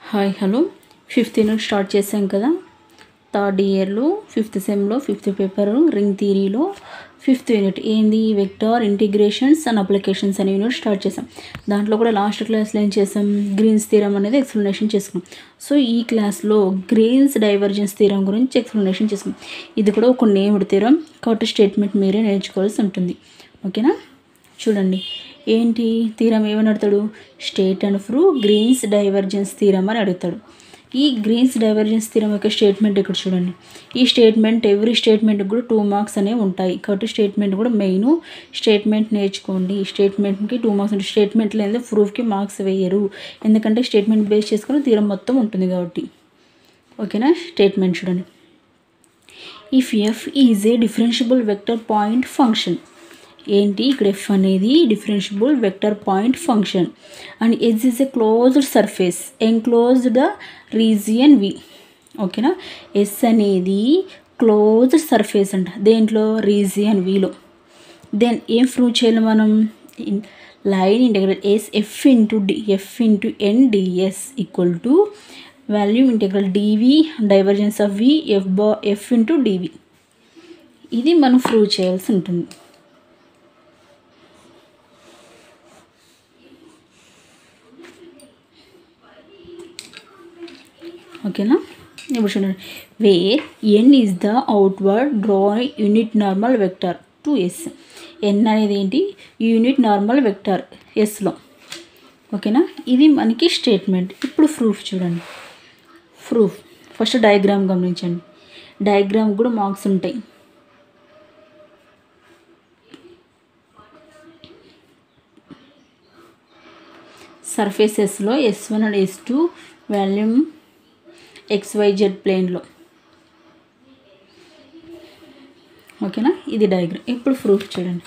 hi hello fifth unit start చేసాం కదా third ఇయర్లో ఫిఫ్త్ సెమ్లో ఫిఫ్త్ పేపర్ రింగ్ థియరీలో ఫిఫ్త్ యూనిట్ ఏంది వెక్టార్ ఇంటిగ్రేషన్స్ అండ్ అప్లికేషన్స్ అనే యూనిట్ స్టార్ట్ చేసాం దాంట్లో కూడా లాస్ట్ క్లాస్లో ఏం చేసాం గ్రీన్స్ థీరం అనేది ఎక్స్ప్లెనేషన్ చేసుకున్నాం సో ఈ క్లాస్లో గ్రీన్స్ డైవర్జెన్స్ థీరం గురించి ఎక్స్ప్లెనేషన్ చేసుకున్నాం ఇది కూడా ఒక నేమ్డ్ థీరం కాబట్టి స్టేట్మెంట్ మీరే నేర్చుకోవాల్సి ఉంటుంది ఓకేనా చూడండి ఏంటి తీరం ఏమని అడుగుతాడు state and prove Green's divergence theorem అని అడుగుతాడు ఈ గ్రీన్స్ డైవర్జెన్స్ తీరం యొక్క స్టేట్మెంట్ ఇక్కడ చూడండి ఈ స్టేట్మెంట్ ఎవ్రీ స్టేట్మెంట్ కూడా టూ మార్క్స్ అనేవి ఉంటాయి కాబట్టి స్టేట్మెంట్ కూడా మెయిన్ స్టేట్మెంట్ నేర్చుకోండి ఈ స్టేట్మెంట్కి టూ మార్క్స్ ఉంటాయి స్టేట్మెంట్ లేదా ప్రూఫ్కి మార్క్స్ వేయరు ఎందుకంటే స్టేట్మెంట్ బేస్ చేసుకుని తీరం మొత్తం ఉంటుంది కాబట్టి ఓకేనా స్టేట్మెంట్ చూడండి if F is a differentiable vector point function ఏంటి ఇక్కడ ఎఫ్ అనేది differentiable vector point function and S is a closed surface enclosed the region V ఓకేనా ఎస్ అనేది క్లోజ్డ్ సర్ఫేస్ అంట దేంట్లో రీజియన్ విలో దెన్ ఏం ప్రూవ్ చేయాలి మనం line integral yes F into D F into N DS equal to volume integral DV divergence of we F bar F into డివి ఇది మనం ప్రూవ్ చేయాల్సి ఉంటుంది ఓకేనా ఇప్పుడు చూడండి where N is the outward draw unit normal vector to S N అనేది ఏంటి unit normal vector ఎస్లో ఓకేనా ఇది మనకి స్టేట్మెంట్ ఇప్పుడు ప్రూఫ్ చూడండి ప్రూఫ్ ఫస్ట్ డయాగ్రామ్ గమనించండి డయాగ్రామ్ కూడా మార్క్స్ ఉంటాయి సర్ఫేసెస్లో S one and S two volume XYZ ప్లేన్లో ఓకేనా ఇది డయాగ్రామ్ ఇప్పుడు ప్రూఫ్ చూడండి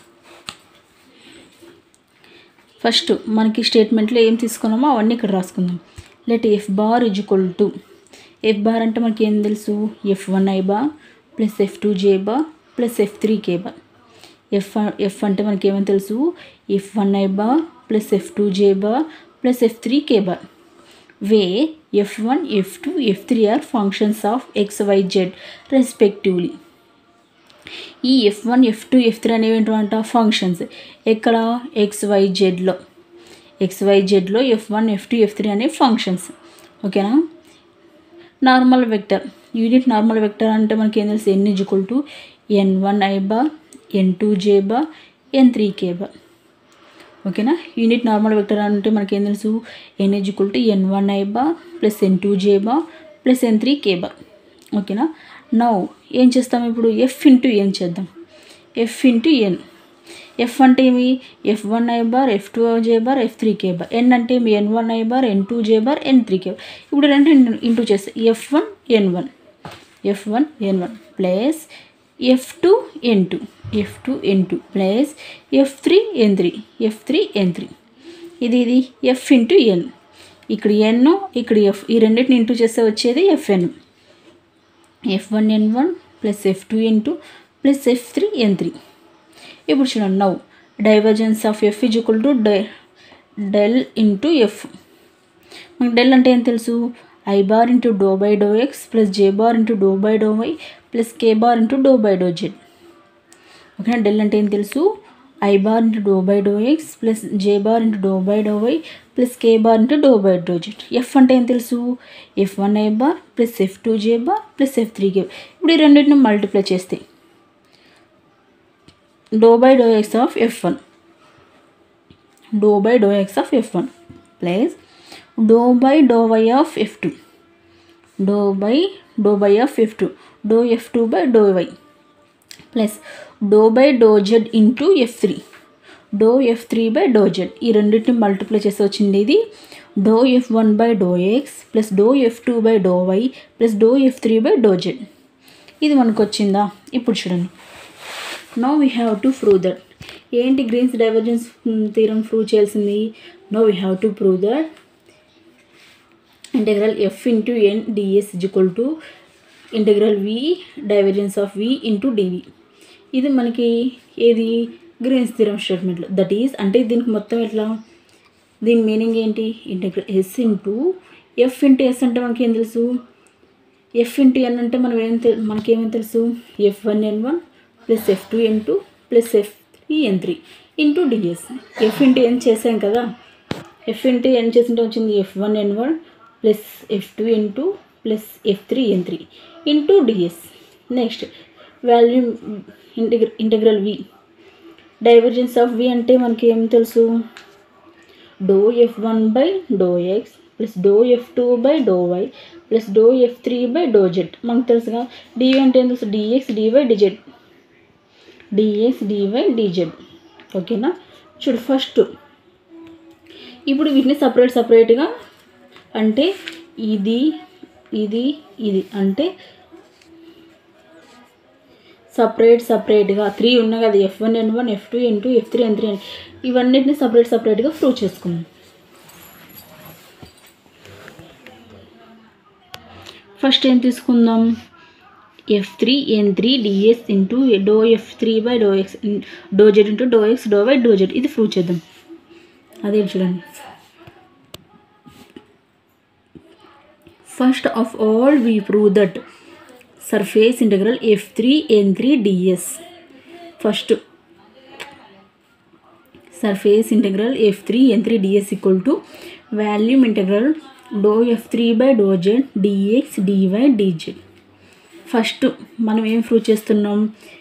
ఫస్ట్ మనకి స్టేట్మెంట్లో ఏం తీసుకున్నామో అవన్నీ ఇక్కడ రాసుకుందాం let F bar equal to F bar అంటే మనకి ఏం తెలుసు F one I bar plus F two J bar plus F three K bar F F అంటే మనకి ఏమని తెలుసు F one I bar plus F two J bar plus F three K bar where F one F two F three are functions of X why Z respectively ఈ F one F two F three అనేవి ఏంటంట functions ఎక్కడ X Y జెడ్లో X Y జెడ్లో F one F two F three అనేవి functions ఓకేనా normal vector unit normal vector అంటే మనకి ఏం తెలుసు N equal to N one I bar N two J బా ఎన్ త్రీ కే బా ఓకేనా యూనిట్ నార్మల్ వెక్టర్ అంటే మనకి ఏం తెలుసు N equal to N one I bar plus N two J bar plus N three కే బా ఓకేనా నౌ ఏం చేస్తాం ఇప్పుడు ఎఫ్ ఇంటూ ఎన్ చేద్దాం ఎఫ్ ఇంటూ ఎన్ ఎఫ్ అంటే ఏమి F one I bar F two J bar F three K bar N అంటే ఏమి N one I bar N two J bar N three K bar ఇప్పుడు రెండు ఇంటూ చేస్తే F one ఎన్ one F one ఎన్ one plus F two ఎన్ two F two ఎన్ two plus F three ఎన్ three F three ఎన్ three ఇది ఇది F into ఎన్ ఇక్కడ ఎన్ ఇక్కడ F ఈ రెండింటిని into చేస్తే వచ్చేది ఎఫ్ఎన్ ఎఫ్ వన్ ఎన్ వన్ ప్లస్ ఎఫ్ టూ ఎన్ two plus F three ఎన్ three ఇప్పుడు చూడండి now divergence of F is equal to die del into F మనకు డెల్ అంటే ఏం తెలుసు I bar into do by do X plus J bar into do by do why plus K bar into do by do Z ఓకేనా del అంటే ఏం తెలుసు I bar into do by do X plus J bar into do by do why plus K bar into do by do Z F అంటే ఏం తెలుసు F one I bar plus F two J bar plus F three K ఇప్పుడు ఈ రెండింటిని multiply చేస్తే do by do X of F one do by do X of F one plus do by do Y of F two do by do by of F two డో F two by do why plus do by do Z into F three do F three by do Z ఈ రెండింటిని multiply చేసి వచ్చింది ఇది do F one by do X plus do F two by do why plus do F three by do Z ఇది మనకు వచ్చిందా ఇప్పుడు చూడండి no we have to prove that ఏంటి గ్రీన్స్ డైవర్జెన్స్ థీరం ప్రూవ్ చేయాల్సింది no we have to prove that integral F into N DS equal to integral V divergence of V into డివి ఇది మనకి ఏది గ్రీన్స్ థీరం స్టేట్మెంట్లో that is అంటే దీనికి మొత్తం ఎట్లా దీని మీనింగ్ ఏంటి integral S into F into S అంటే మనకి ఏం తెలుసు ఎఫ్ ఇంటూ ఎన్ అంటే మనం ఏం తె మనకేమేం తెలుసు ఎఫ్ వన్ ఎన్ వన్ ప్లస్ ఎఫ్ టూ ఎన్ టూ ప్లస్ ఎఫ్ త్రీ ఎన్ three into D S F into N చేసాం కదా ఎఫ్ ఇంటూ ఎన్ చేసింటే వచ్చింది ఎఫ్ వన్ ఎన్ వన్ ప్లస్ ఎఫ్ టూ ఎన్ టూ ప్లస్ ఎఫ్ త్రీ ఎన్ three into D S next volume ఇంటిగ్ర integral V divergence of V అంటే మనకి ఏం తెలుసు do F one by do X plus do F two by do why plus do F three by do Z మనకు తెలుసుగా D V అంటే ఏం తెలుసు D X DY D Z D X DY dz ఓకేనా చూడు ఫస్ట్ ఇప్పుడు వీటిని సపరేట్ సపరేట్గా అంటే ఇది ఇది ఇది అంటే సపరేట్ సపరేట్గా త్రీ ఉన్నాయి కదా ఎఫ్ వన్ ఎన్ వన్ ఎఫ్ టూ ఎన్ టూ ఎఫ్ త్రీ ఎన్ త్రీ ఎన్ ఇవన్నిటిని సపరేట్ సపరేట్గా ప్రూవ్ చేసుకుందాం ఫస్ట్ ఏం తీసుకుందాం F three N three D S into do F three by do X do Z into do X do Y do Z ఇది prove చేద్దాం అదే చూడండి first of all we prove that surface integral F three N three D S first surface integral F three N three DS equal to volume integral do F three by do Z dx DY D Z first మనం ఏం prove చేస్తున్నాం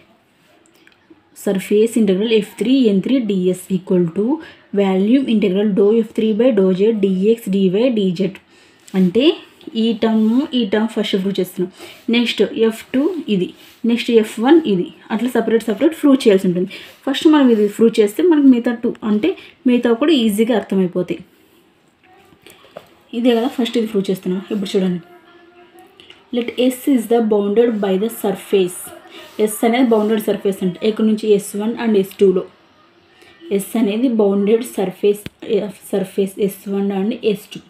surface integral F three N three DS equal to volume integral do F three by do Z dx DY dz అంటే ఈ term ఈ term first prove చేస్తున్నాం next F two ఇది next F one ఇది అట్లా separate separate prove చేయాల్సి ఉంటుంది first మనం ఇది ప్రూవ్ చేస్తే మనకి మిగతా టూ అంటే మిగతా కూడా ఈజీగా అర్థమైపోతాయి ఇదే కదా ఫస్ట్ ఇది ప్రూవ్ చేస్తున్నాం ఇప్పుడు చూడండి let S is the bounded by the surface S అనేది బౌండెడ్ సర్ఫేస్ అంటే ఇక్కడ నుంచి ఎస్ వన్ అండ్ ఎస్ టూలో ఎస్ అనేది bounded surface surface S one and S two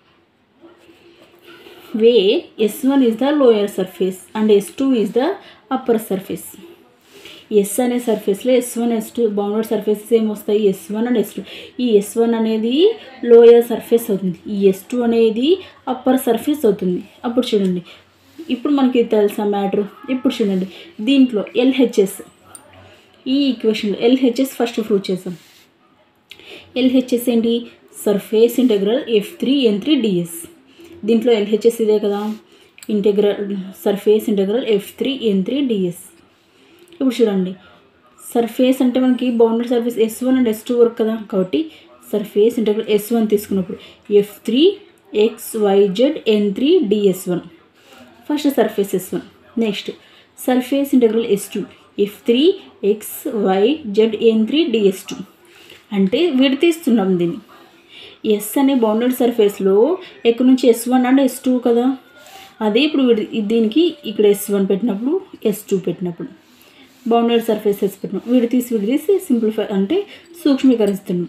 way S one is the lower surface and S two is the upper surface S అనే సర్ఫేస్లో S one S two bounded surfaces ఏం వస్తాయి S one and S two ఈ S one అనేది lower surface అవుతుంది ఈ S two అనేది upper surface అవుతుంది అప్పుడు చూడండి ఇప్పుడు మనకి తెలుసా మ్యాటర్ ఇప్పుడు చూడండి దీంట్లో ఎల్హెచ్ఎస్ ఈ ఈక్వేషన్లో ఎల్హెచ్ఎస్ ఫస్ట్ ప్రూవ్ చేసాం ఎల్హెచ్ఎస్ ఏంటి సర్ఫేస్ ఇంటగ్రల్ ఎఫ్ త్రీ ఎన్ త్రీ డిఎస్ దీంట్లో ఎల్హెచ్ఎస్ ఇదే కదా integral surface integral F three ఎన్ త్రీ డిఎస్ ఇప్పుడు చూడండి సర్ఫేస్ అంటే మనకి boundary surface S one and S two వరకు కదా కాబట్టి సర్ఫేస్ ఇంటగ్రల్ ఎస్ వన్ తీసుకున్నప్పుడు F three X Y Z N three D S one first surface S one next surface integral S two F three X why Z N three D S two అంటే విడతీస్తున్నాం దీన్ని S అనే bounded సర్ఫేస్లో ఎక్కడి నుంచి S one and S two కదా అదే ఇప్పుడు విడి దీనికి ఇక్కడ ఎస్ వన్ పెట్టినప్పుడు ఎస్ టూ పెట్టినప్పుడు బౌండెడ్ సర్ఫేసెస్ పెట్టినప్పుడు విడతీసి విడతీసి సింప్లిఫై అంటే సూక్ష్మీకరిస్తున్నాం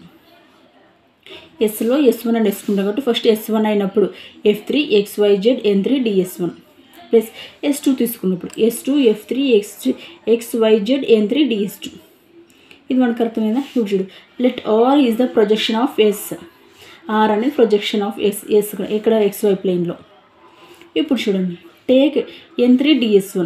ఎస్లో ఎస్ వన్ అండ్ ఎస్ ఉంటాం కాబట్టి ఫస్ట్ ఎస్ వన్ అయినప్పుడు F three X why Z N three D S one plus S two తీసుకున్నప్పుడు S two F three X X why Z N three D S two ఇది మనకు అర్థమైందా ఇప్పుడు చూడు let R is the projection of S R అనేది projection of S S ఇక్కడ X Y ప్లేన్లో ఇప్పుడు చూడండి take N three D S one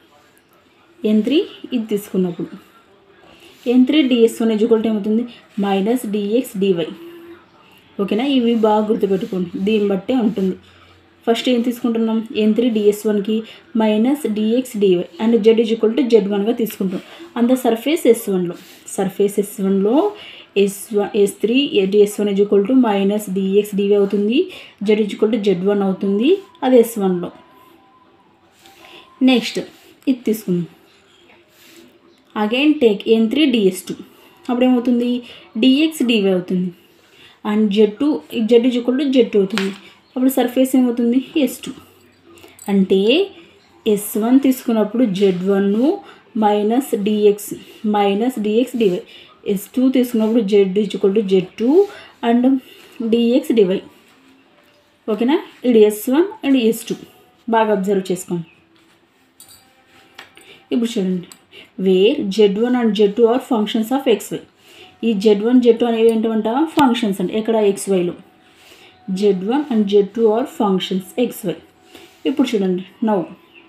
N three ఇది తీసుకున్నప్పుడు ఎన్ త్రీ డిఎస్ వన్ ఎజుకల్ట్ ఏమవుతుంది మైనస్ డిఎక్స్ డివై ఓకేనా ఇవి బాగా గుర్తుపెట్టుకోండి దీన్ని బట్టే ఉంటుంది ఫస్ట్ ఏం తీసుకుంటున్నాం ఎన్ త్రీ డిఎస్ వన్కి minus D X D Y and Z is equal to Z వన్గా తీసుకుంటాం అంత సర్ఫేస్ ఎస్ వన్లో సర్ఫేస్ ఎస్ వన్లో S one S three D S one is equal to minus D X D Y అవుతుంది Z is equal to Z one అవుతుంది అది S వన్లో next ఇది తీసుకుందాం again take N three D S two అప్పుడు ఏమవుతుంది డిఎక్స్ డివై అవుతుంది and Z two Z is equal to Z two అవుతుంది అప్పుడు సర్ఫేస్ ఏమవుతుంది ఎస్ టూ అంటే ఎస్ వన్ తీసుకున్నప్పుడు Z one minus D X minus D X D Y S two తీసుకున్నప్పుడు Z equal to Z two and D X D Y ఓకేనా ఇది S one and S two బాగా observe చేసుకోండి ఇప్పుడు చూడండి where Z one and Z two are functions of X Y ఈ Z one Z two అనేవి ఏంటంట ఫంక్షన్స్ అండి ఎక్కడ ఎక్స్ వైలో Z one and Z two are functions X Y ఇప్పుడు చూడండి now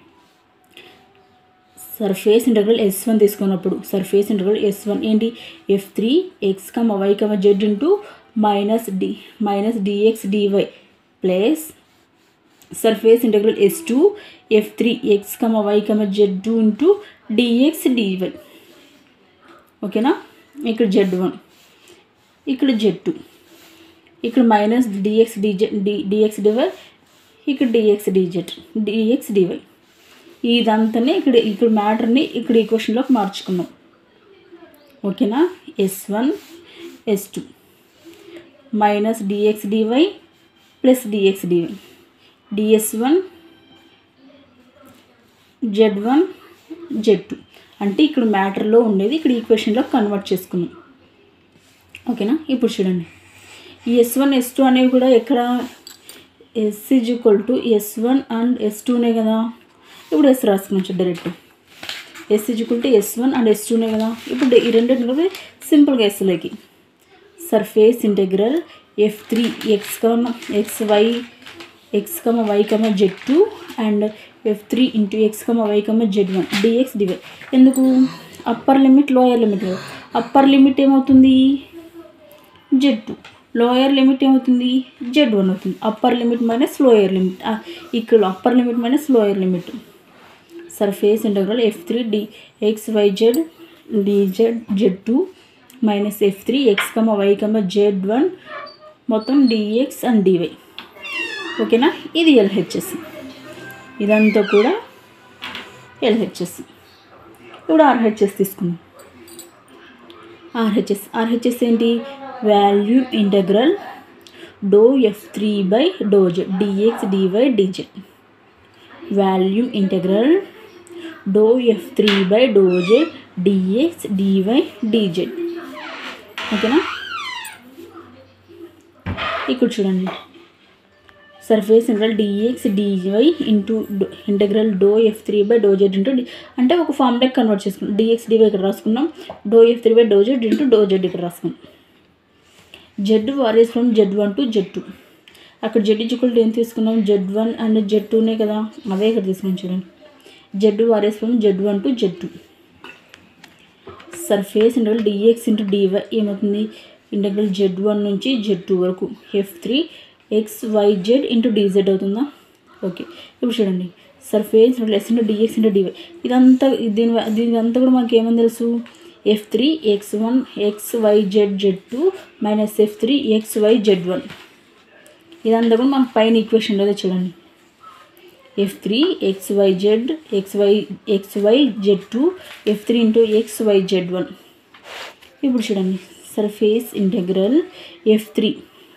surface interval S one తీసుకున్నప్పుడు surface interval S one ఏంటి F three X comma Y comma Z into minus D minus D X D Y plus surface interval S two F three X comma Y comma Z two into D X D Y ఓకేనా ఇక్కడ Z one ఇక్కడ Z two ఇక్కడ minus D X D Z D D X DY ఇక్కడ D X D Z D X D Y ఇదంతానే ఇక్కడ ఇక్కడ మ్యాటర్ని ఇక్కడ ఈక్వేషన్లోకి మార్చుకున్నాం ఓకేనా S one S two minus D X D Y plus D X D Y D S one Z one Z two అంటే ఇక్కడ మ్యాటర్లో ఉండేది ఇక్కడ ఈక్వేషన్లో కన్వర్ట్ చేసుకున్నాం ఓకేనా ఇప్పుడు చూడండి ఈ ఎస్ వన్ ఎస్ టూ అనేవి కూడా ఎక్కడ S is equal to S one and S టూనే కదా ఇప్పుడు ఎస్ రాసుకున్నాం direct S is equal to S one and S టూనే కదా ఇప్పుడు ఈ రెండింటిని కలిపి సింపుల్గా ఎస్లోకి surface integral F three X comma X why X comma Y comma Z two and F three into X comma Y comma Z one dx D Y ఎందుకు upper limit lower limit upper limit ఏమవుతుంది Z two lower limit ఏమవుతుంది Z one అవుతుంది upper limit minus lower limit ఇక్కడ upper limit minus lower limit surface integral F three D X why Z D Z Z two minus F three X comma Y comma Z one మొత్తం D X and D Y ఓకేనా ఇది L H S ఇదంతా కూడా L H S ఇప్పుడు R H S తీసుకుందాం R H S R H S ఏంటి value integral do F three by do Z dx DY D Z value integral do F three by do Z dx DY dz ఓకేనా ఇక్కడ చూడండి surface integral d x d y into integral do F three by do Z into అంటే ఒక ఫార్ములాకి convert చేసుకున్నాం d x DY ఇక్కడ రాసుకున్నాం డో F three by do Z into డో జెడ్ ఇక్కడ రాసుకున్నాం z varies from z one to Z two అక్కడ జెడ్ ఇచ్చుకుంటూ ఏం తీసుకున్నాం జెడ్ వన్ అండ్ జెడ్ టూనే కదా అదే ఇక్కడ తీసుకున్నాం చూడండి z varies from z one to Z two surface integral d x into d y ఏమవుతుంది ఇంటగ్రల్ జెడ్ వన్ నుంచి జెడ్ టూ వరకు f three X why z into d z అవుతుందా ఓకే ఇప్పుడు చూడండి surface into s into d x into d y ఇదంతా దీని దీనిదంతా కూడా మనకి ఏమని తెలుసు f three x one x why z z two minus F three X why z one ఇదంతా కూడా మనకు పైన ఈక్వేషన్లో చూడండి f three X why z x why X why z two F three into x why z one ఇప్పుడు చూడండి surface integral F three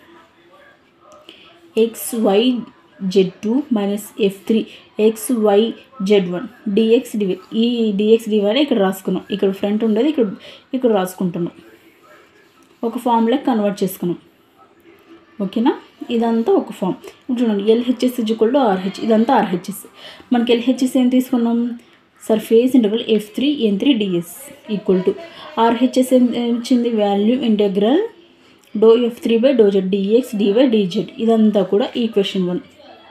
X why z two minus F three X why z one dx d y ఈ d x డివైని ఇక్కడ రాసుకున్నాం ఇక్కడ front ఉండేది ఇక్కడ ఇక్కడ రాసుకుంటున్నాం ఒక ఫామ్లోకి కన్వర్ట్ చేసుకున్నాం ఓకేనా ఇదంతా ఒక ఫామ్ ఇప్పుడు చూడండి ఎల్హెచ్ఎస్ ఇజ్వల్ టు ఆర్హెచ్ ఇదంతా ఆర్హెచ్ఎస్ మనకి ఎల్హెచ్ఎస్ ఏం తీసుకున్నాం surface integral F three N three DS equal to RHS ఏం ఏం వచ్చింది value integral do F three by do Z dx DY d z ఇదంతా కూడా ఈక్వేషన్ వన్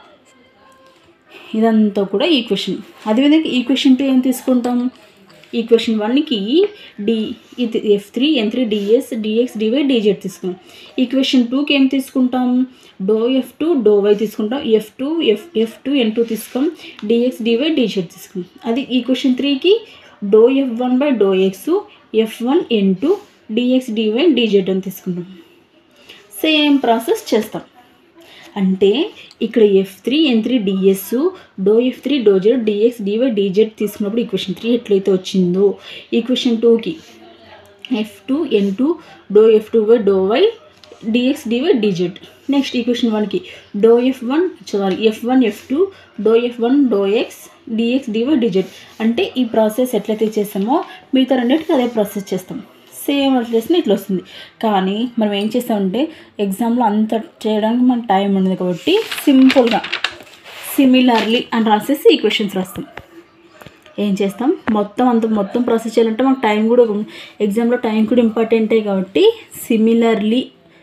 ఇదంతా కూడా ఈక్వేషన్ అదేవిధంగా ఈక్వేషన్ టూ ఏం తీసుకుంటాం ఈక్వేషన్ వన్కి డి ఇది ఎఫ్ త్రీ ఎన్ three d s d x DY d z తీసుకున్నాం ఈక్వేషన్ టూకి ఏం తీసుకుంటాం డో ఎఫ్ టూ డో వై తీసుకుంటాం f two f f two ఎన్ టూ తీసుకుంటాం డిఎక్స్ డివై డిజెడ్ తీసుకున్నాం అది ఈక్వేషన్ త్రీకి డో F one by do x f one n two d x DY d z అని తీసుకుంటాం సేమ్ ప్రాసెస్ చేస్తాం అంటే ఇక్కడ ఎఫ్ త్రీ ఎన్ త్రీ డిఎస్ డో ఎఫ్ త్రీ డో జెడ్ డిఎక్స్ డివై డిజెడ్ తీసుకున్నప్పుడు ఈక్వేషన్ త్రీ ఎట్లయితే వచ్చిందో ఈక్వేషన్ టూకి ఎఫ్ టూ ఎన్ టూ డో F two by do y d x DY d z next equation వన్కి డో F one sorry f one F two డో ఎఫ్ వన్ డో ఎక్స్ డిఎక్స్ డివై డిజెడ్ అంటే ఈ ప్రాసెస్ ఎట్లయితే చేస్తామో మిగతా రెండింటికి అదే ప్రాసెస్ చేస్తాం సేమ్ అట్లా చేసిన ఇట్లా వస్తుంది కానీ మనం ఏం చేస్తామంటే ఎగ్జామ్లో అంత చేయడానికి మనకు టైం ఉండదు కాబట్టి సింపుల్గా సిమిలర్లీ అని రాసేసి ఈక్వేషన్స్ రాస్తాం ఏం చేస్తాం మొత్తం అంత మొత్తం ప్రాసెస్ చేయాలంటే మనకు టైం కూడా ఎగ్జామ్లో టైం కూడా ఇంపార్టెంటే కాబట్టి similarly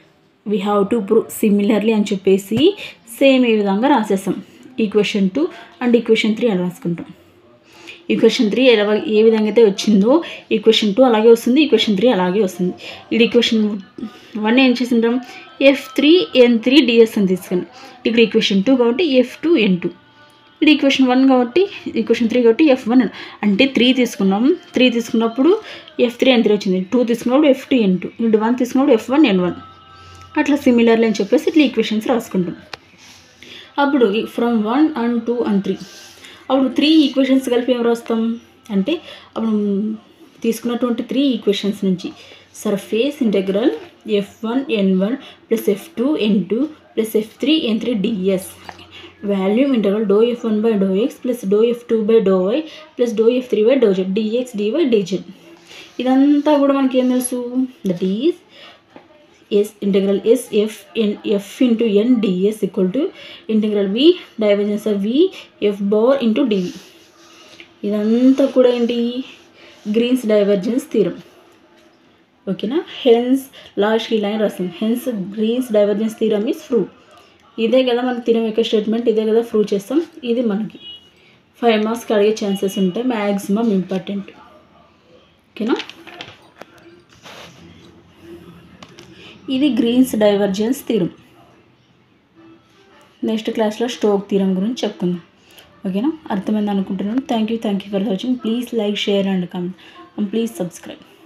we have to prove similarly అని చెప్పేసి సేమ్ ఈ విధంగా రాసేస్తాం equation two and equation three అని రాసుకుంటాం ఈక్వేషన్ త్రీ ఎలా ఏ విధంగా అయితే వచ్చిందో ఈక్వేషన్ టూ అలాగే వస్తుంది ఈక్వేషన్ త్రీ అలాగే వస్తుంది ఇది ఈక్వేషన్ వన్ ఏం చేసింటాం ఎఫ్ త్రీ ఎన్ త్రీ డిఎస్ అని తీసుకుని ఇక్కడ ఈక్వేషన్ టూ కాబట్టి ఎఫ్ టూ ఎన్ టూ ఇది ఈక్వేషన్ వన్ కాబట్టి ఈక్వేషన్ త్రీ కాబట్టి ఎఫ్ వన్ అంటే త్రీ తీసుకున్నాం త్రీ తీసుకున్నప్పుడు ఎఫ్ త్రీ ఎన్ త్రీ వచ్చింది టూ తీసుకున్నప్పుడు ఎఫ్ టూ ఎన్ టూ ఇటు వన్ తీసుకున్నప్పుడు ఎఫ్ వన్ ఎన్ వన్ అట్లా సిమిలర్లీ అని చెప్పేసి ఇట్లా ఈక్వేషన్స్ రాసుకుంటాం అప్పుడు from one and two and three అప్పుడు త్రీ ఈక్వేషన్స్ కలిపి ఏం రాస్తాం అంటే అప్పుడు తీసుకున్నటువంటి త్రీ ఈక్వేషన్స్ నుంచి సర్ఫేస్ ఇంటెగ్రల్ ఎఫ్ వన్ ఎన్ వన్ ప్లస్ ఎఫ్ టూ ఎన్ టూ ప్లస్ ఎఫ్ త్రీ ఎన్ త్రీ డిఎస్ వాల్యూమ్ ఇంటర్వల్ డో F one by do X plus do F two by do why plus do F three by do Z dx DY d z ఇదంతా కూడా మనకి ఏం తెలుసు that is s integral yes f n f into N DS equal to integral V divergence of we f bar into d v ఇదంతా కూడా ఏంటి Green's divergence తీరం ఓకేనా హెన్స్ లాస్ట్కి ఈ లైన్ రాస్తాం hence Green's divergence theorem is prove ఇదే కదా మనకి థీరం యొక్క స్టేట్మెంట్ ఇదే కదా ప్రూవ్ చేస్తాం ఇది మనకి ఫైవ్ మార్క్స్కి అడిగే ఛాన్సెస్ ఉంటాయి మ్యాక్సిమం ఇంపార్టెంట్ ఓకేనా ఇది గ్రీన్స్ డైవర్జెన్స్ థీరం నెక్స్ట్ క్లాస్లో స్టోక్ థీరం గురించి చెప్పుకుందాం ఓకేనా అర్థమైంది అనుకుంటున్నాను thank you thank you for watching please like share and comment and please subscribe